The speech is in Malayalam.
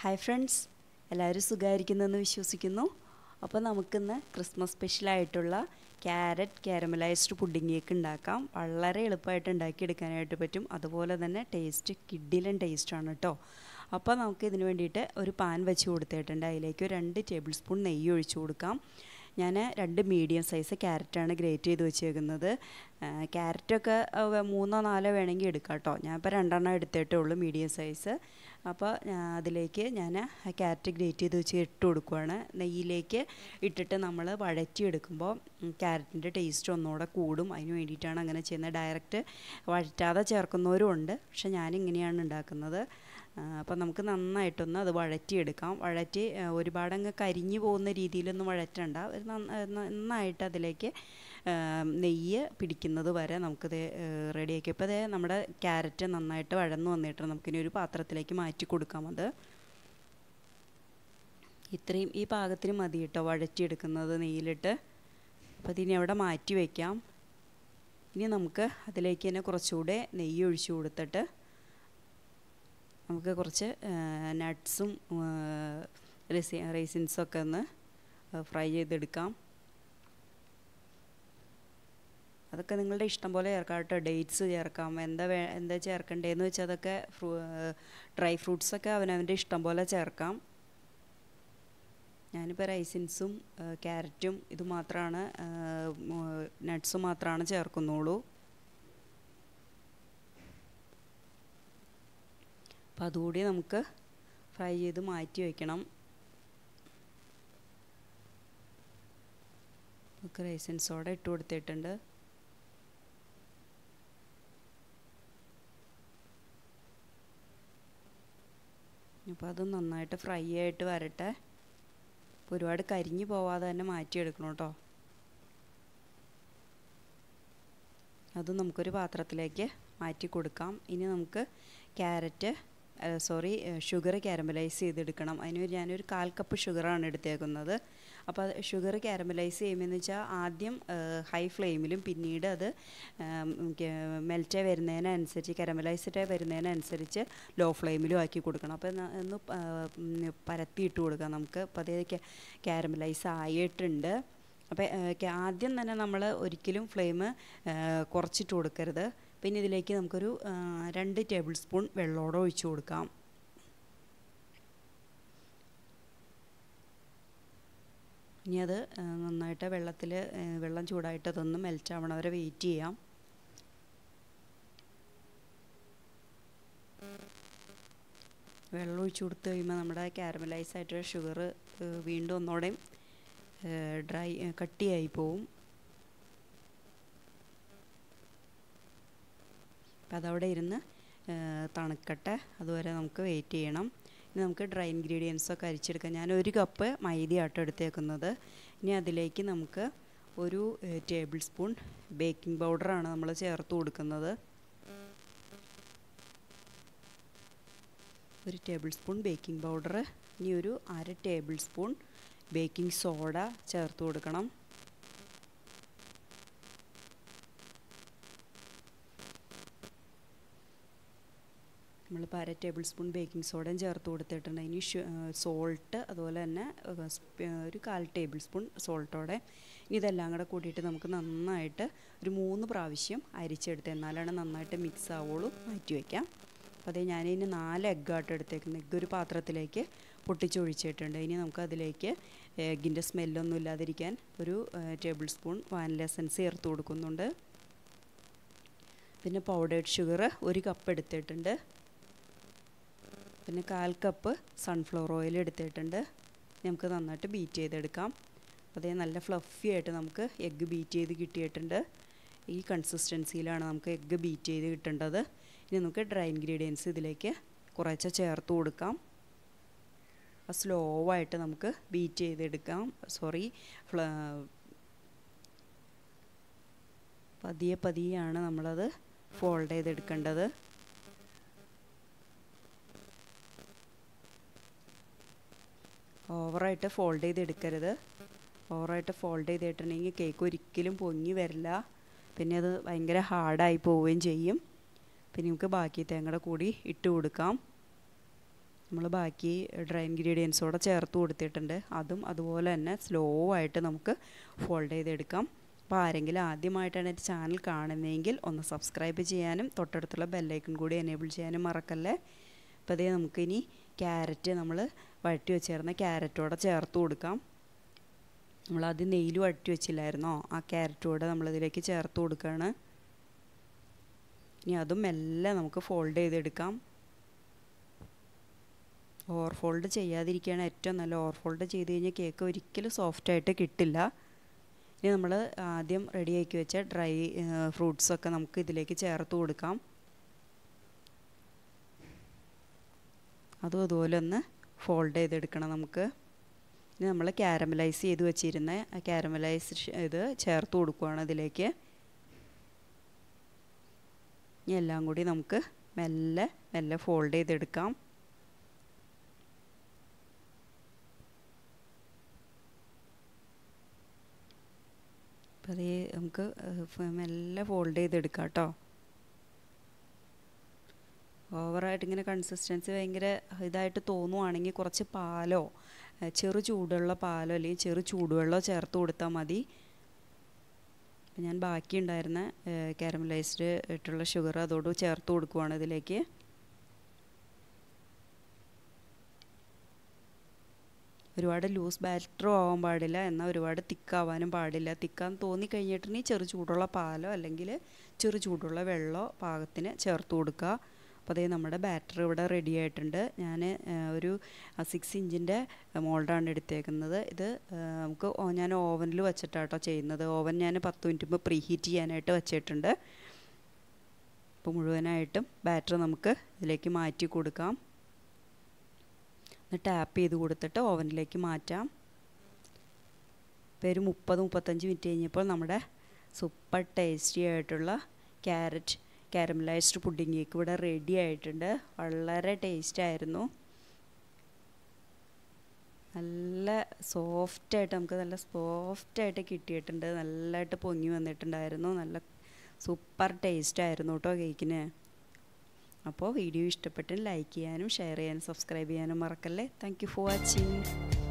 ഹായ് ഫ്രണ്ട്സ് എല്ലാവരും സുഖമായിരിക്കുന്നെന്ന് വിശ്വസിക്കുന്നു അപ്പോൾ നമുക്കിന്ന് ക്രിസ്മസ് സ്പെഷ്യലായിട്ടുള്ള ക്യാരറ്റ് കാരമലൈസ്ഡ് പുഡിംഗ് കേക്ക് ഉണ്ടാക്കാം വളരെ എളുപ്പമായിട്ട് ഉണ്ടാക്കിയെടുക്കാനായിട്ട് പറ്റും അതുപോലെ തന്നെ ടേസ്റ്റ് കിഡിലൻ ടേസ്റ്റാണ് കേട്ടോ അപ്പോൾ നമുക്ക് ഇതിന് വേണ്ടിയിട്ട് ഒരു പാൻ വെച്ച് കൊടുത്തിട്ടുണ്ട് അതിലേക്ക് രണ്ട് ടേബിൾ സ്പൂൺ നെയ്യ് ഒഴിച്ചു കൊടുക്കാം ഞാൻ രണ്ട് മീഡിയം സൈസ് ക്യാരറ്റാണ് ഗ്രേറ്റ് ചെയ്ത് വെച്ചേക്കുന്നത് ക്യാരറ്റൊക്കെ മൂന്നോ നാലോ വേണമെങ്കിൽ എടുക്കാം കേട്ടോ ഞാനിപ്പോൾ രണ്ടെണ്ണം എടുത്തിട്ടേ ഉള്ളൂ മീഡിയം സൈസ് അപ്പോൾ അതിലേക്ക് ഞാൻ ക്യാരറ്റ് ഗ്രേറ്റ് ചെയ്ത് വെച്ച് ഇട്ട് കൊടുക്കുവാണ് നെയ്യിലേക്ക് ഇട്ടിട്ട് നമ്മൾ വഴറ്റിയെടുക്കുമ്പോൾ ക്യാരറ്റിൻ്റെ ടേസ്റ്റ് ഒന്നുകൂടെ കൂടും അതിന് വേണ്ടിയിട്ടാണ് അങ്ങനെ ചെയ്യുന്നത് ഡയറക്റ്റ് വഴറ്റാതെ ചേർക്കുന്നവരും ഉണ്ട് പക്ഷെ ഞാനിങ്ങനെയാണ് ഉണ്ടാക്കുന്നത് അപ്പോൾ നമുക്ക് നന്നായിട്ടൊന്ന് അത് വഴറ്റിയെടുക്കാം വഴറ്റി ഒരുപാടങ്ങ് കരിഞ്ഞു പോകുന്ന രീതിയിലൊന്നും വഴറ്റണ്ട നന്നായിട്ട് അതിലേക്ക് നെയ്യ് പിടിക്കുന്നത് വരെ നമുക്കിത് റെഡിയാക്കി ഇപ്പോൾ അതേ നമ്മുടെ ക്യാരറ്റ് നന്നായിട്ട് വഴന്നു വന്നിട്ട് നമുക്കിനി ഒരു പാത്രത്തിലേക്ക് മാറ്റി കൊടുക്കാം അത് ഇത്രയും ഈ പാകത്തിന് മതി കേട്ടോ വഴറ്റിയെടുക്കുന്നത് നെയ്യിലിട്ട് അപ്പോൾ ഇതിനി അവിടെ മാറ്റി വയ്ക്കാം ഇനി നമുക്ക് അതിലേക്ക് തന്നെ കുറച്ചുകൂടെ നെയ്യ് ഒഴിച്ചു കൊടുത്തിട്ട് നമുക്ക് കുറച്ച് നട്ട്സും റെസി റേസിൻസൊക്കെ ഒന്ന് ഫ്രൈ ചെയ്തെടുക്കാം അതൊക്കെ നിങ്ങളുടെ ഇഷ്ടം പോലെ ചേർക്കാം കേട്ടോ ഡേറ്റ്സ് ചേർക്കാം എന്താ വേ എന്താ ചേർക്കണ്ടേന്ന് വെച്ചാൽ അതൊക്കെ ഫ്രൂ ഡ്രൈ ഫ്രൂട്ട്സൊക്കെ അവനവൻ്റെ ഇഷ്ടം പോലെ ചേർക്കാം ഞാനിപ്പോൾ റൈസിൻസും ക്യാരറ്റും ഇത് മാത്രമാണ് നട്ട്സും മാത്രമാണ് ചേർക്കുന്നുള്ളൂ അപ്പോൾ അതുകൂടി നമുക്ക് ഫ്രൈ ചെയ്ത് മാറ്റി വയ്ക്കണം നമുക്ക് റൈസിൻ സോഡ ഇട്ട് കൊടുത്തിട്ടുണ്ട് അപ്പോൾ അത് നന്നായിട്ട് ഫ്രൈ ആയിട്ട് വരട്ടെ ഒരുപാട് കരിഞ്ഞു പോവാതെ തന്നെ മാറ്റിയെടുക്കണം കേട്ടോ അത് നമുക്കൊരു പാത്രത്തിലേക്ക് മാറ്റി കൊടുക്കാം ഇനി നമുക്ക് ക്യാരറ്റ് സോറി ഷുഗർ കാരമലൈസ് ചെയ്തെടുക്കണം അതിന് ഞാനൊരു കാൽ കപ്പ് ഷുഗറാണ് എടുത്തേക്കുന്നത് അപ്പോൾ ഷുഗർ കാരമലൈസ് ചെയ്യുമെന്ന് വെച്ചാൽ ആദ്യം ഹൈ ഫ്ലെയിമിലും പിന്നീട് അത് മെൽറ്റ് വരുന്നതിനനുസരിച്ച് കാരമലൈസ്ഡ് വരുന്നതിനനുസരിച്ച് ലോ ഫ്ലെയിമിലും ആക്കി കൊടുക്കണം അപ്പോൾ ഒന്ന് പരത്തിയിട്ട് കൊടുക്കാം നമുക്ക് അപ്പോൾ അതേ കാരമലൈസ് ആയിട്ടുണ്ട് അപ്പോൾ ആദ്യം തന്നെ നമ്മൾ ഒരിക്കലും ഫ്ലെയിം കുറച്ചിട്ട് കൊടുക്കരുത് പിന്നെ ഇതിലേക്ക് നമുക്കൊരു രണ്ട് ടേബിൾ സ്പൂൺ വെള്ളത്തോടെ ഒഴിച്ചു കൊടുക്കാം ഇനി അത് നന്നായിട്ട് വെള്ളത്തിൽ വെള്ളം ചൂടായിട്ട് അതൊന്ന് മെൽറ്റ് ആവണ വരെ വെയിറ്റ് ചെയ്യാം വെള്ളം ഒഴിച്ചു കൊടുത്തു കഴിയുമ്പോൾ നമ്മുടെ കാരമലൈസ് ആയിട്ട് ഷുഗർ വീണ്ടും ഒന്നോടെയും ഡ്രൈ കട്ടിയായി പോവും അപ്പം അതവിടെ ഇരുന്ന് തണുക്കട്ടെ അതുവരെ നമുക്ക് വെയിറ്റ് ചെയ്യണം ഇനി നമുക്ക് ഡ്രൈ ഇൻഗ്രീഡിയൻസ് ഒക്കെ അരിച്ചെടുക്കാം ഞാൻ ഒരു കപ്പ് മൈദയാട്ടോ എടുത്തേക്കുന്നത് ഇനി അതിലേക്ക് നമുക്ക് ഒരു ടേബിൾ സ്പൂൺ ബേക്കിംഗ് പൗഡറാണ് നമ്മൾ ചേർത്ത് കൊടുക്കുന്നത് ഒരു ടേബിൾ സ്പൂൺ ബേക്കിംഗ് പൗഡർ ഇനി ഒരു അര ടേബിൾ സ്പൂൺ ബേക്കിംഗ് സോഡ ചേർത്ത് കൊടുക്കണം നമ്മളിപ്പോൾ അര ടേബിൾ സ്പൂൺ ബേക്കിംഗ് സോഡയും ചേർത്ത് കൊടുത്തിട്ടുണ്ട് ഇനി സോൾട്ട് അതുപോലെ തന്നെ ഒരു കാൽ ടേബിൾ സ്പൂൺ സോൾട്ടോടെ ഇനി ഇതെല്ലാം കൂടെ കൂട്ടിയിട്ട് നമുക്ക് നന്നായിട്ട് ഒരു മൂന്ന് പ്രാവശ്യം അരിച്ചെടുത്ത് എന്നാലാണ് നന്നായിട്ട് മിക്സ് ആവുള്ളൂ മാറ്റി വയ്ക്കാം അപ്പോൾ അതേ ഞാനിനി നാല് എഗ്ഗായിട്ട് എടുത്തേക്കുന്നത് എഗ്ഗ് ഒരു പാത്രത്തിലേക്ക് പൊട്ടിച്ചൊഴിച്ചിട്ടുണ്ട് ഇനി നമുക്ക് അതിലേക്ക് എഗ്ഗിൻ്റെ സ്മെല്ലൊന്നും ഇല്ലാതിരിക്കാൻ ഒരു ടേബിൾ സ്പൂൺ വാനില എസൻസ് ചേർത്ത് കൊടുക്കുന്നുണ്ട് പിന്നെ പൗഡേർഡ് ഷുഗർ ഒരു കപ്പ് എടുത്തിട്ടുണ്ട് പിന്നെ കാൽ കപ്പ് സൺഫ്ലവർ ഓയിൽ എടുത്തിട്ടുണ്ട് നമുക്ക് നന്നായിട്ട് ബീറ്റ് ചെയ്തെടുക്കാം അതേ നല്ല ഫ്ലഫി ആയിട്ട് നമുക്ക് എഗ്ഗ് ബീറ്റ് ചെയ്ത് കിട്ടിയിട്ടുണ്ട് ഈ കൺസിസ്റ്റൻസിയിലാണ് നമുക്ക് എഗ്ഗ് ബീറ്റ് ചെയ്ത് കിട്ടേണ്ടത് ഇനി നമുക്ക് ഡ്രൈ ഇൻഗ്രീഡിയൻസ് ഇതിലേക്ക് കുറച്ച് ചേർത്ത് കൊടുക്കാം സ്ലോ ആയിട്ട് നമുക്ക് ബീറ്റ് ചെയ്തെടുക്കാം സോറി ഫ്ല പതിയെ പതിയെയാണ് നമ്മളത് ഫോൾഡ് ചെയ്തെടുക്കേണ്ടത് ഓവറായിട്ട് ഫോൾഡ് ചെയ്തെടുക്കരുത് ഓവറായിട്ട് ഫോൾഡ് ചെയ്തിട്ടുണ്ടെങ്കിൽ കേക്ക് ഒരിക്കലും പൊങ്ങി വരില്ല പിന്നെ അത് ഭയങ്കര ഹാർഡായി പോവുകയും ചെയ്യും പിന്നെ നമുക്ക് ബാക്കി തേങ്ങയുടെ കൂടി ഇട്ട് കൊടുക്കാം നമ്മൾ ബാക്കി ഡ്രൈ ഇൻഗ്രീഡിയൻസ് കൂടെ ചേർത്ത് കൊടുത്തിട്ടുണ്ട് അതും അതുപോലെ തന്നെ സ്ലോ ആയിട്ട് നമുക്ക് ഫോൾഡ് ചെയ്തെടുക്കാം അപ്പോൾ ആരെങ്കിലും ആദ്യമായിട്ടാണ് എൻ്റെ ചാനൽ കാണുന്നതെങ്കിൽ ഒന്ന് സബ്സ്ക്രൈബ് ചെയ്യാനും തൊട്ടടുത്തുള്ള ബെല്ലൈക്കൺ കൂടി എനേബിൾ ചെയ്യാനും മറക്കല്ലേ അപ്പോൾ അതേ നമുക്കിനി ക്യാരറ്റ് നമ്മൾ വഴറ്റി വെച്ചേർന്ന ക്യാരറ്റോടെ ചേർത്ത് കൊടുക്കാം നമ്മളാദ്യം നെയ്യിൽ വഴറ്റി വെച്ചില്ലായിരുന്നോ ആ ക്യാരറ്റോടെ നമ്മളിതിലേക്ക് ചേർത്ത് കൊടുക്കുകയാണ് ഇനി അതും മെല്ലെ നമുക്ക് ഫോൾഡ് ചെയ്തെടുക്കാം ഓവർ ഫോൾഡ് ചെയ്യാതിരിക്കുകയാണ് ഏറ്റവും നല്ല ഓവർ ഫോൾഡ് ചെയ്ത് കഴിഞ്ഞാൽ കേക്ക് ഒരിക്കലും സോഫ്റ്റായിട്ട് കിട്ടില്ല ഇനി നമ്മൾ ആദ്യം റെഡിയാക്കി വെച്ച ഡ്രൈ ഫ്രൂട്ട്സൊക്കെ നമുക്ക് ഇതിലേക്ക് ചേർത്ത് കൊടുക്കാം അതും അതുപോലെ ഒന്ന് ഫോൾഡ് ചെയ്തെടുക്കണം നമുക്ക് ഇനി നമ്മൾ ക്യാരമലൈസ് ചെയ്ത് വെച്ചിരുന്ന ആ ക്യാരമലൈസ് ഇത് ചേർത്ത് കൊടുക്കുകയാണ് ഇതിലേക്ക് ഇനി എല്ലാം കൂടി നമുക്ക് മെല്ലെ മെല്ലെ ഫോൾഡ് ചെയ്തെടുക്കാം അപ്പോൾ അതേ നമുക്ക് മെല്ലെ ഫോൾഡ് ചെയ്തെടുക്കാം കേട്ടോ ഓവറായിട്ട് ഇങ്ങനെ കൺസിസ്റ്റൻസി ഭയങ്കര ഇതായിട്ട് തോന്നുവാണെങ്കിൽ കുറച്ച് പാലോ ചെറു ചൂടുള്ള പാലോ അല്ലെങ്കിൽ ചെറു ചൂടുവെള്ളമോ ചേർത്ത് കൊടുത്താൽ മതി ഞാൻ ബാക്കി ഉണ്ടായിരുന്ന കാരമലൈസ്ഡ് ആയിട്ടുള്ള ഷുഗർ അതോട് ചേർത്ത് കൊടുക്കുവാണ് ഇതിലേക്ക് ഒരുപാട് ലൂസ് ബാറ്ററും ആവാൻ പാടില്ല എന്നാൽ ഒരുപാട് തിക്കാവാനും പാടില്ല തിക്കാൻ തോന്നി കഴിഞ്ഞിട്ടുണ്ടെങ്കിൽ ചെറു ചൂടുള്ള പാലോ അല്ലെങ്കിൽ ചെറു ചൂടുള്ള വെള്ളമോ പാകത്തിന് ചേർത്ത് കൊടുക്കുക അപ്പോൾ അതേ നമ്മുടെ ബാറ്റർ ഇവിടെ റെഡി ആയിട്ടുണ്ട് ഞാൻ ഒരു സിക്സ് ഇഞ്ചിൻ്റെ മോൾഡാണ് എടുത്തേക്കുന്നത് ഇത് നമുക്ക് ഞാൻ ഓവനിൽ വെച്ചിട്ടാട്ടോ ചെയ്യുന്നത് ഓവൻ ഞാൻ പത്ത് മിനിറ്റ് മുമ്പ് പ്രീ ഹീറ്റ് ചെയ്യാനായിട്ട് വെച്ചിട്ടുണ്ട് അപ്പോൾ മുഴുവനായിട്ടും ബാറ്റർ നമുക്ക് ഇതിലേക്ക് മാറ്റി കൊടുക്കാം ടാപ്പ് ചെയ്ത് കൊടുത്തിട്ട് ഓവനിലേക്ക് മാറ്റാം ഇപ്പോൾ ഒരു മുപ്പത് മുപ്പത്തഞ്ച് മിനിറ്റ് കഴിഞ്ഞപ്പോൾ നമ്മുടെ സൂപ്പർ ടേസ്റ്റി ആയിട്ടുള്ള ക്യാരറ്റ് കാരമലൈസ്ഡ് പുഡിംഗ് കേക്ക് ഇവിടെ റെഡി ആയിട്ടുണ്ട് വളരെ ടേസ്റ്റ് ആയിരുന്നു നല്ല സോഫ്റ്റായിട്ട് നമുക്ക് നല്ല സോഫ്റ്റായിട്ട് കിട്ടിയിട്ടുണ്ട് നല്ലതായിട്ട് പൊങ്ങി വന്നിട്ടുണ്ടായിരുന്നു നല്ല സൂപ്പർ ടേസ്റ്റ് ആയിരുന്നു കേട്ടോ കേക്കിന് അപ്പോൾ വീഡിയോ ഇഷ്ടപ്പെട്ട് ലൈക്ക് ചെയ്യാനും ഷെയർ ചെയ്യാനും സബ്സ്ക്രൈബ് ചെയ്യാനും മറക്കല്ലേ താങ്ക് യു ഫോർ വാച്ചിങ്